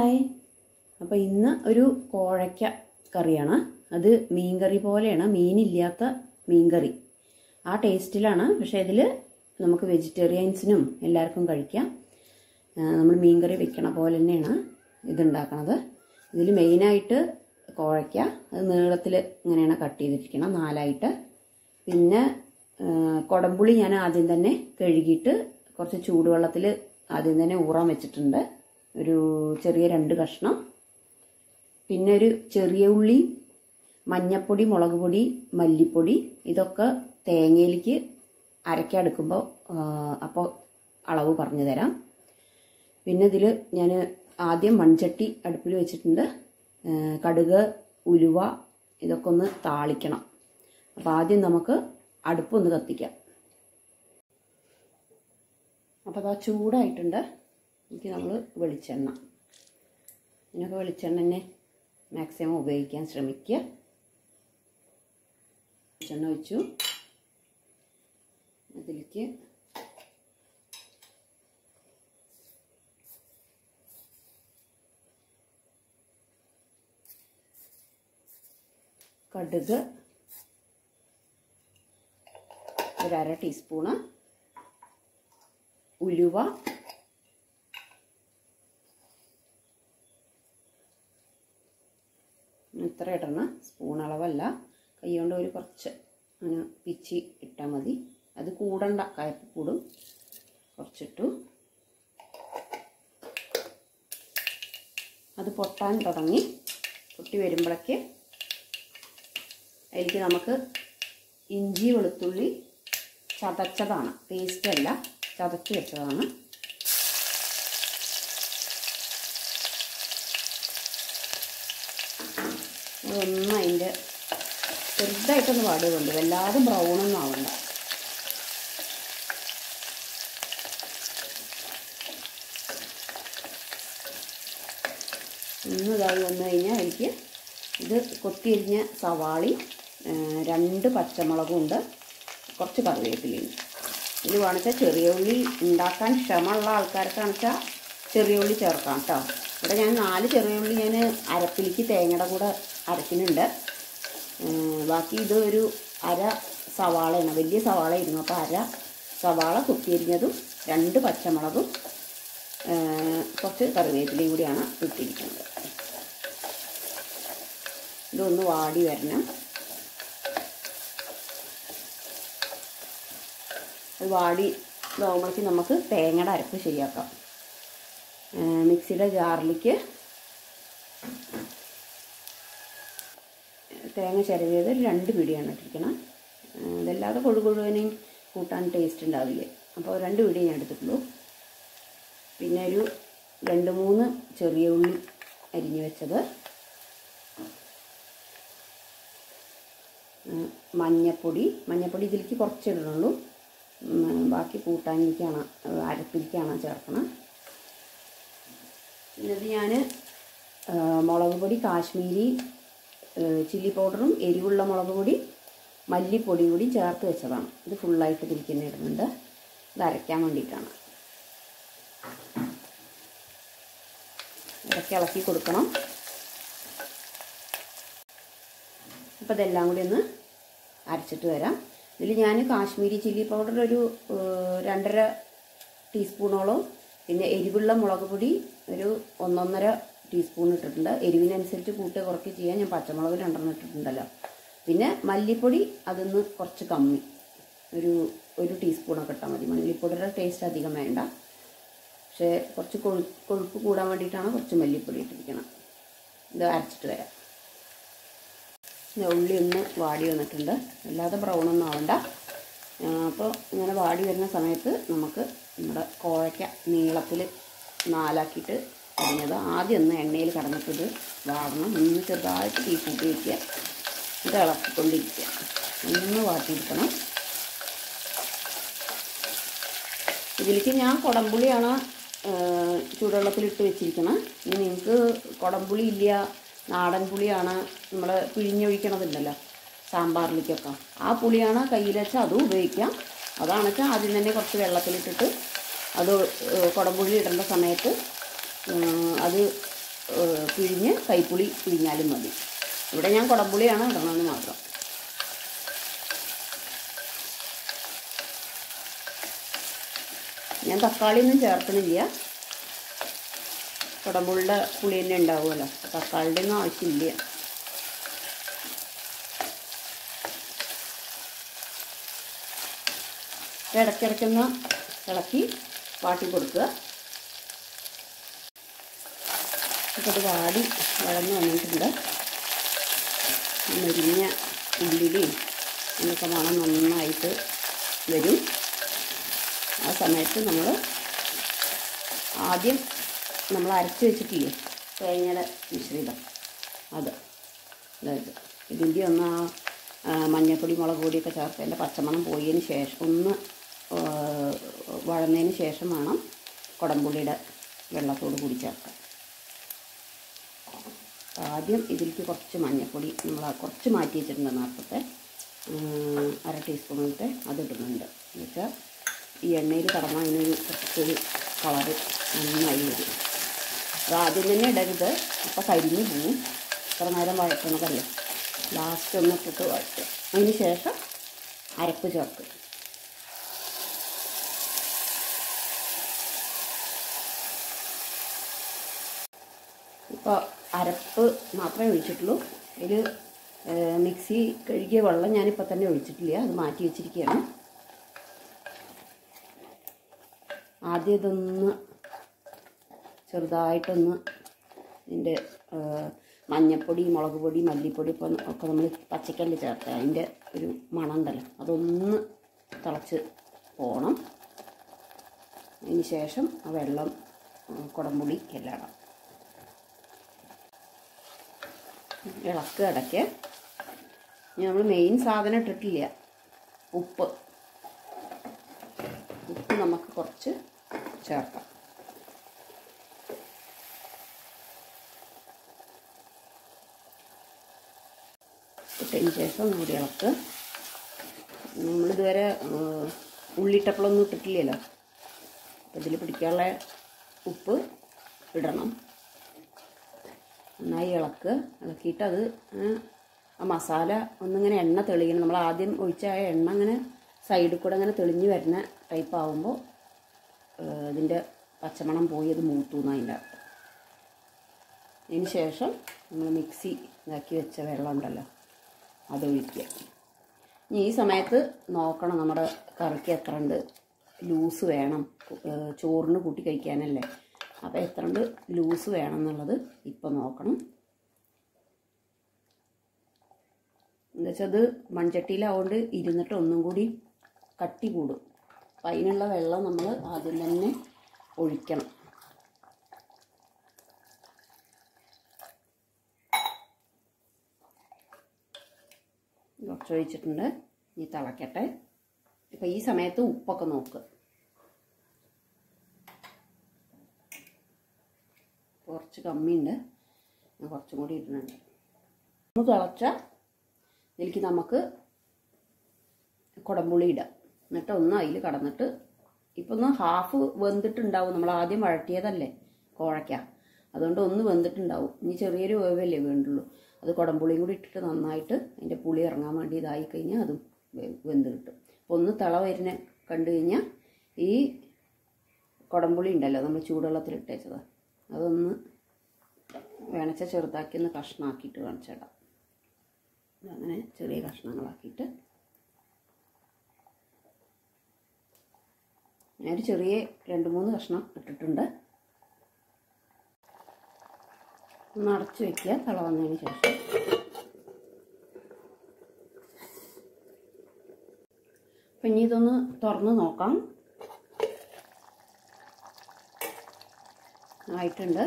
hi അപ്പോൾ ഇന്ന് ഒരു കോഴയ്ക്ക കറിയാണ് അത് മീൻകറി പോലെയാണ് മീനില്ലാത്ത മീൻകറി ആ ടേസ്റ്റിലാണ് പക്ഷേ ഇതിൽ നമുക്ക് വെജിറ്റേറിയൻസിനും എല്ലാവർക്കും കഴിക്കാം നമ്മൾ മീൻകറി വെക്കണ പോലെ തന്നെയാണ് ഇതുണ്ടാക്കണത് ഇതിൽ മെയിനായിട്ട് കോഴയ്ക്ക അത് നീളത്തിൽ ഇങ്ങനെയാണ് കട്ട് ചെയ്തിരിക്കണം നാലായിട്ട് പിന്നെ ആ, കൊടംപുളി ഞാൻ ആദ്യം തന്നെ കഴുകിയിട്ട് കുറച്ച് ചൂടുവെള്ളത്തിൽ ആദ്യം തന്നെ ഊറാൻ വെച്ചിട്ടുണ്ട് ഒരു ചെറിയ രണ്ട് കഷ്ണം പിന്നെ ഒരു ചെറിയ ഉള്ളി മഞ്ഞപ്പൊടി മുളക് പൊടി മല്ലിപ്പൊടി ഇതൊക്കെ തേങ്ങയിലേക്ക് അരയ്ക്കെടുക്കുമ്പോൾ അപ്പോൾ അളവ് പറഞ്ഞു തരാം പിന്നെ ഇതിൽ ഞാൻ ആദ്യം മൺചട്ടി അടുപ്പിൽ വെച്ചിട്ടുണ്ട് ആ, കടുക് ഉലുവ ഇതൊക്കെ ഒന്ന് താളിക്കണം അപ്പോൾ ആദ്യം നമുക്ക് അടുപ്പൊന്ന് കത്തിക്കാം അപ്പോൾ അതാ ചൂടായിട്ടുണ്ട് എനിക്ക് നമ്മൾ വെളിച്ചെണ്ണ ഇതിനൊക്കെ വെളിച്ചെണ്ണ തന്നെ മാക്സിമം ഉപയോഗിക്കാൻ ശ്രമിക്കുക വെളിച്ചെണ്ണ ഒഴിച്ചു അതിലേക്ക് കടുക് ഒരു അര ടീസ്പൂണ് ഉലുവ ഇത്ര ഇടണം സ്പൂൺ അളവല്ല കൈ കൊണ്ട് ഒരു കുറച്ച് അങ്ങനെ പിച്ചി ഇട്ടാൽ മതി അത് കൂടണ്ട കയപ്പ് കൂടും കുറച്ചിട്ടു അത് പൊട്ടാൻ തുടങ്ങി പൊട്ടി വരുമ്പോഴേക്ക് അതിലേക്ക് നമുക്ക് ഇഞ്ചി വെളുത്തുള്ളി ചതച്ചതാണ് പേസ്റ്റ് അല്ല ചതച്ച് വെച്ചതാണ് അതൊന്നും അതിൻ്റെ ചെറുതായിട്ടൊന്ന് പാടുകൊണ്ട് വല്ലാതെ ബ്രൗണൊന്നും ആവണ്ട ഒന്ന് ഇതായി വന്നു കഴിഞ്ഞാൽ എനിക്ക് ഇത് കൊത്തിയരിഞ്ഞ സവാളി ആ, രണ്ട് പച്ചമുളകും ഉണ്ട് കുറച്ച് കറിവേപ്പിലയും ഇത് വേണിച്ചാൽ ചെറിയ ഉള്ളി ഉണ്ടാക്കാൻ ക്ഷമമുള്ള ആൾക്കാർക്കാണ് വെച്ചാൽ ചെറിയ ഉള്ളി ചേർക്കാം കേട്ടോ ഇവിടെ ഞാൻ നാല് ചെറിയ ഉള്ളി ഞാൻ അരപ്പിലേക്ക് തേങ്ങയുടെ കൂടെ അരക്കുന്നുണ്ട് ഉം, ബാക്കി ഇത് ഒരു അര സവാളയാണ് വലിയ സവാളയായിരുന്നു അപ്പോൾ അര സവാള കുത്തിയരിഞ്ഞതും രണ്ട് പച്ചമുളകും ആ, കുറച്ച് കറിവേപ്പിലയും കൂടിയാണ് ഇട്ടിരിക്കുന്നത് ഇതൊന്ന് വാടി വരണം അത് വാടി ഇതാകുമ്പോഴേക്ക് നമുക്ക് തേങ്ങയുടെ അരപ്പ് ശരിയാക്കാം ആ, മിക്സിയുടെ ജാറിലേക്ക് തേങ്ങ ചിരവിയത് ഒരു രണ്ട് പിടിയാണ് ഇട്ടിരിക്കണം ആ, ഇതല്ലാതെ കൊഴു കൊഴുവനെയും കൂട്ടാൻ ടേസ്റ്റ് ഉണ്ടാവില്ല അപ്പോൾ രണ്ട് പിടി ഞാൻ എടുത്തിട്ടുള്ളൂ പിന്നെ ഒരു രണ്ട് മൂന്ന് ചെറിയ ഉള്ളി അരിഞ്ഞു വെച്ചത് ഉം, മഞ്ഞപ്പൊടി മഞ്ഞപ്പൊടി ഇതിലേക്ക് കുറച്ച് ഇടണുള്ളൂ ഉം, ബാക്കി കൂട്ടാനിലേക്കാണ് അരപ്പിലേക്കാണ് ചേർക്കണം ഇത് ഞാൻ മുളക് പൊടി കാശ്മീരി ചില്ലി പൗഡറും എരിവുള്ള മുളക് പൊടി മല്ലിപ്പൊടി കൂടി ചേർത്ത് വെച്ചതാണ് ഇത് ഫുള്ളായിട്ട് ഇതിലേക്ക് തന്നെ ഇടുന്നുണ്ട് ഇത് അരയ്ക്കാൻ വേണ്ടിയിട്ടാണ് ഇടയ്ക്ക് ഇളക്കി കൊടുക്കണം അപ്പോൾ ഇതെല്ലാം കൂടി ഒന്ന് അരച്ചിട്ട് വരാം ഇതിൽ ഞാൻ കാശ്മീരി ചില്ലി പൗഡർ ഒരു ഏഹ്, രണ്ടര ടീസ്പൂണോളം പിന്നെ എരിവുള്ള മുളക് പൊടി ഒരു ഒന്നൊന്നര ടീസ്പൂൺ ഇട്ടിട്ടുണ്ട് എരിവിനനുസരിച്ച് കൂട്ടുക കുറയ്ക്ക് ചെയ്യാൻ ഞാൻ പച്ചമുളക് രണ്ടെണ്ണം ഇട്ടിട്ടുണ്ടല്ലോ പിന്നെ മല്ലിപ്പൊടി അതിന്ന് കുറച്ച് കമ്മി ഒരു ഒരു ടീസ്പൂണൊക്കെ ഇട്ടാൽ മതി മല്ലിപ്പൊടിയുടെ ടേസ്റ്റ് അധികം വേണ്ട പക്ഷേ കുറച്ച് കൊഴു കൊഴുപ്പ് കൂടാൻ വേണ്ടിയിട്ടാണ് കുറച്ച് മല്ലിപ്പൊടി ഇട്ടിരിക്കണം ഇത് അരച്ചിട്ട് വരാം ഇത് ഉള്ളി ഒന്ന് വാടി വന്നിട്ടുണ്ട് അല്ലാതെ ബ്രൗണൊന്നും ആവണ്ട അപ്പോൾ ഇങ്ങനെ വാടി വരുന്ന സമയത്ത് നമുക്ക് നമ്മുടെ കോഴയ്ക്ക നീളത്തിൽ നാലാക്കിയിട്ട് അരിഞ്ഞത് ആദ്യം ഒന്ന് എണ്ണയിൽ കടന്നിട്ട് ഇത് വാടണം ഒന്ന് ചെറുതായിട്ട് തീ കൂട്ടി വയ്ക്കുക ഇത് ഇളക്കിക്കൊണ്ടിരിക്കുക ഒന്ന് വാട്ടിയെടുക്കണം ഇതിലേക്ക് ഞാൻ കുടംപുളിയാണ് ചൂടുവെള്ളത്തിലിട്ട് വെച്ചിരിക്കണം ഇനി നിങ്ങൾക്ക് കുടംപുളി ഇല്ല നാടൻ പുളിയാണ് നമ്മൾ പിഴിഞ്ഞൊഴിക്കണതുണ്ടല്ലോ സാമ്പാറിലേക്കൊക്കെ ആ പുളിയാണ് കയ്യിൽ വെച്ചാൽ അതും ഉപയോഗിക്കാം അതാണ് വെച്ചാൽ ആദ്യം തന്നെ കുറച്ച് വെള്ളത്തിലിട്ടിട്ട് അത് ഏഹ് കുടംപുളി ഇടേണ്ട സമയത്ത് ഏഹ് അത് ഏഹ്, പിഴിഞ്ഞ് കൈപ്പുളി പിഴിഞ്ഞാലും മതി ഇവിടെ ഞാൻ കുടംപുളിയാണ് ഇടണമെന്ന് മാത്രം ഞാൻ തക്കാളിയൊന്നും ചേർക്കണില്ല കുടംപുളിയുടെ പുളി തന്നെ ഉണ്ടാവുമല്ലോ അപ്പോൾ തക്കാളിയുടെ ഒന്നും ആവശ്യമില്ല ഇടയ്ക്കിടയ്ക്കൊന്ന് ഇളക്കി വാട്ടി കൊടുക്കുക അപ്പോൾ അത് വാടി വളർന്നു വന്നിട്ടുണ്ട് മുരിഞ്ഞ ഉള്ളിലും എന്നൊക്കെ മണം നന്നായിട്ട് വരും ആ സമയത്ത് നമ്മൾ ആദ്യം നമ്മൾ അരച്ച് വെച്ചിട്ടില്ലേ തേങ്ങയുടെ മിശ്രിതം അത് അതായത് ഇതിൻ്റെ ഒന്ന് ആ ആ, മഞ്ഞൾപ്പൊടി മുളക് പൊടിയൊക്കെ ചേർത്ത് അതിൻ്റെ പച്ചമണം പോയതിന് ശേഷം ഒന്ന് ആ, വഴന്നതിന് ശേഷം വേണം കുടംപുളിയുടെ വെള്ളത്തോട് കൂടി ചേർക്കാൻ ആദ്യം ഇതിലേക്ക് കുറച്ച് മഞ്ഞൾപ്പൊടി നമ്മൾ ആ കുറച്ച് മാറ്റി വെച്ചിട്ടുണ്ട് നേരത്തെ ഉം, അര ടീസ്പൂണിലത്തെ അതിടുന്നുണ്ട് എന്നുവെച്ചാൽ ഈ എണ്ണയിൽ കടന്നാൽ അതിനൊരു കുറച്ചൊരു കളറ് നന്നായി വരും അത് ആദ്യം തന്നെ ഇടരുത് അപ്പോൾ കരിഞ്ഞു പോവും ഇത്ര നേരം വഴക്കണതല്ലേ ലാസ്റ്റ് ഒന്ന് ഇട്ടിട്ട് വഴറ്റുക അതിന് ശേഷം അരപ്പ് ചേർക്കും ഇപ്പോൾ അരപ്പ് മാത്രമേ ഒഴിച്ചിട്ടുള്ളൂ ഇതിൽ മിക്സി കഴുകിയ വെള്ളം ഞാനിപ്പോൾ തന്നെ ഒഴിച്ചിട്ടില്ല അത് മാറ്റി വെച്ചിരിക്കുകയാണ് ആദ്യം ഇതൊന്ന് ചെറുതായിട്ടൊന്ന് ഇതിൻ്റെ മഞ്ഞപ്പൊടി മുളക് പൊടി മല്ലിപ്പൊടി ഇപ്പം ഒക്കെ നമ്മൾ പച്ചക്കല്ല് ചേർത്ത് അതിൻ്റെ ഒരു മണം ഉണ്ടല്ലോ അതൊന്ന് തിളച്ച് പോകണം അതിന് ശേഷം ആ വെള്ളം ഉം, കുടംപുളി എല്ലാം ഇടാം ഇളക്കുക ഇടയ്ക്ക് ഇനി നമ്മൾ മെയിൻ സാധനം ഇട്ടിട്ടില്ല ഉപ്പ് ഉപ്പ് നമുക്ക് കുറച്ച് ചേർക്കാം ഇട്ടതിന് ശേഷം ഒന്നുകൂടി ഇളക്ക് നമ്മളിതുവരെ ഏഹ്, ഉള്ളിട്ടപ്പളൊന്നും ഇട്ടിട്ടില്ലല്ലോ അപ്പം ഇതിൽ പിടിക്കാനുള്ള ഉപ്പ് ഇടണം നന്നായി ഇളക്ക് ഇളക്കിയിട്ട് അത് ആ, ആ മസാല ഒന്നിങ്ങനെ എണ്ണ തെളിയണം നമ്മൾ ആദ്യം ഒഴിച്ച ആ എണ്ണ അങ്ങനെ സൈഡിൽ കൂടെ അങ്ങനെ തെളിഞ്ഞ് വരുന്ന ടൈപ്പ് ആകുമ്പോൾ ഇതിൻ്റെ പച്ചമണം പോയി അത് മൂത്തു എന്ന് അതിൻ്റെ അർത്ഥം അതിന് ശേഷം നമ്മൾ മിക്സി ഇതാക്കി വെച്ച വെള്ളം ഉണ്ടല്ലോ അതൊഴിക്കുക ഇനി ഈ സമയത്ത് നോക്കണം നമ്മുടെ കറിക്ക് എത്ര ഉണ്ട് ലൂസ് വേണം ഏഹ് ചോറിന് കൂട്ടി കഴിക്കാനല്ലേ അപ്പോൾ എത്ര ഉണ്ട് ലൂസ് വേണം എന്നുള്ളത് ഇപ്പം നോക്കണം എന്താ വെച്ചാൽ അത് മൺചട്ടിയിലാവുകൊണ്ട് ഇരുന്നിട്ട് ഒന്നും കൂടി കട്ടി കൂടും അപ്പം അതിനുള്ള വെള്ളം നമ്മൾ ആദ്യം തന്നെ ഒഴിക്കണം കുറച്ച് ഒഴിച്ചിട്ടുണ്ട് ഇനി തിളക്കട്ടെ ഇപ്പം ഈ സമയത്ത് ഉപ്പൊക്കെ നോക്ക് കുറച്ച് കമ്മിയുണ്ട് ഞാൻ കുറച്ചും കൂടി ഇടുന്നുണ്ട് ഒന്ന് തിളച്ച ഇതിലേക്ക് നമുക്ക് കുടംപുളി ഇടാം എന്നിട്ട് ഒന്ന് അതിൽ കടന്നിട്ട് ഇപ്പം ഒന്ന് ഹാഫ് വെന്തിട്ടുണ്ടാവും നമ്മൾ ആദ്യം വഴറ്റിയതല്ലേ കോഴയ്ക്ക അതുകൊണ്ട് ഒന്ന് വെന്തിട്ടുണ്ടാവും ഇനി ചെറിയൊരു വേവല്ലേ വേണ്ടുള്ളൂ അത് കുടംപുളിയും കൂടി ഇട്ടിട്ട് നന്നായിട്ട് അതിൻ്റെ പുളി ഇറങ്ങാൻ വേണ്ടി ഇതായി കഴിഞ്ഞാൽ അതും വെ- വെന്ത് കിട്ടും അപ്പോൾ ഒന്ന് തിള വരുന്ന കണ്ടു കഴിഞ്ഞാൽ ഈ കുടംപുളി ഉണ്ടല്ലോ നമ്മൾ ചൂടുവെള്ളത്തിൽ ഇട്ടേച്ചത് അതൊന്ന് വേണച്ച ചെറുതാക്കി ഒന്ന് കഷ്ണാക്കിയിട്ട് കാണിച്ചിടാം അങ്ങനെ ചെറിയ കഷ്ണങ്ങളാക്കിയിട്ട് ഞാനൊരു ചെറിയ രണ്ട് മൂന്ന് കഷ്ണം ഇട്ടിട്ടുണ്ട് ഒന്ന് അടച്ചു വെക്കുക തിള വന്നതിന് ശേഷം അപ്പം ഇനി ഇതൊന്ന് തുറന്ന് നോക്കാം ആയിട്ടുണ്ട്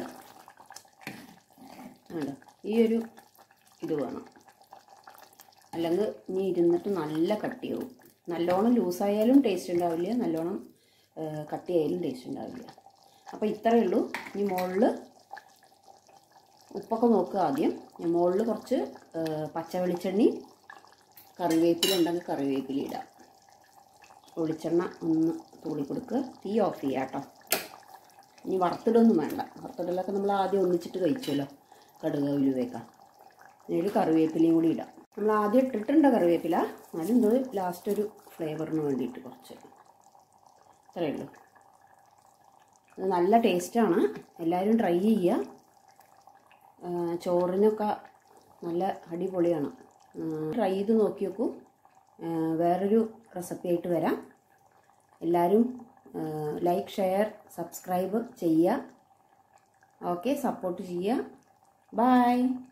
ഉണ്ട് ഈ ഒരു ഇത് വേണം അല്ലെങ്കിൽ ഇനി ഇരുന്നിട്ട് നല്ല കട്ടിയാവും നല്ലോണം ലൂസായാലും ടേസ്റ്റ് ഉണ്ടാവില്ല നല്ലോണം ആ, കട്ടിയായാലും ടേസ്റ്റ് ഉണ്ടാവില്ല അപ്പോൾ ഇത്രയേ ഉള്ളൂ ഇനി മുകളിൽ ഉപ്പൊക്കെ നോക്കുക ആദ്യം മുകളിൽ കുറച്ച് ആ, പച്ച വെളിച്ചെണ്ണി കറിവേപ്പില ഉണ്ടെങ്കിൽ കറിവേപ്പില ഇടാം വെളിച്ചെണ്ണ ഒന്ന് തൂളി കൊടുക്കുക തീ ഓഫ് ചെയ്യാം കേട്ടോ ഇനി വറുത്തിടൊന്നും വേണ്ട വറുത്തിടലൊക്കെ നമ്മൾ ആദ്യം ഒന്നിച്ചിട്ട് കഴിച്ചല്ലോ കടുക് ഉലുവേക്ക ഇതിൽ കറിവേപ്പിലയും കൂടി ഇടാം നമ്മൾ ആദ്യം ഇട്ടിട്ടുണ്ട് കറിവേപ്പില എന്നാലും ഇത് ലാസ്റ്റ് ഒരു ഫ്ലേവറിന് വേണ്ടിയിട്ട് കുറച്ച് ഇത്രയേ ഉള്ളൂ ഇത് നല്ല ടേസ്റ്റാണ് എല്ലാവരും ട്രൈ ചെയ്യുക ആ, ചോറിനൊക്കെ നല്ല അടിപൊളിയാണ് ട്രൈ ചെയ്ത് നോക്കി നോക്കൂ ആ, വേറൊരു റെസിപ്പി ആയിട്ട് വരാം എല്ലാവരും ലൈക്ക് ഷെയർ സബ്സ്ക്രൈബ് ചെയ്യുക ഓക്കെ സപ്പോർട്ട് ചെയ്യുക ബൈ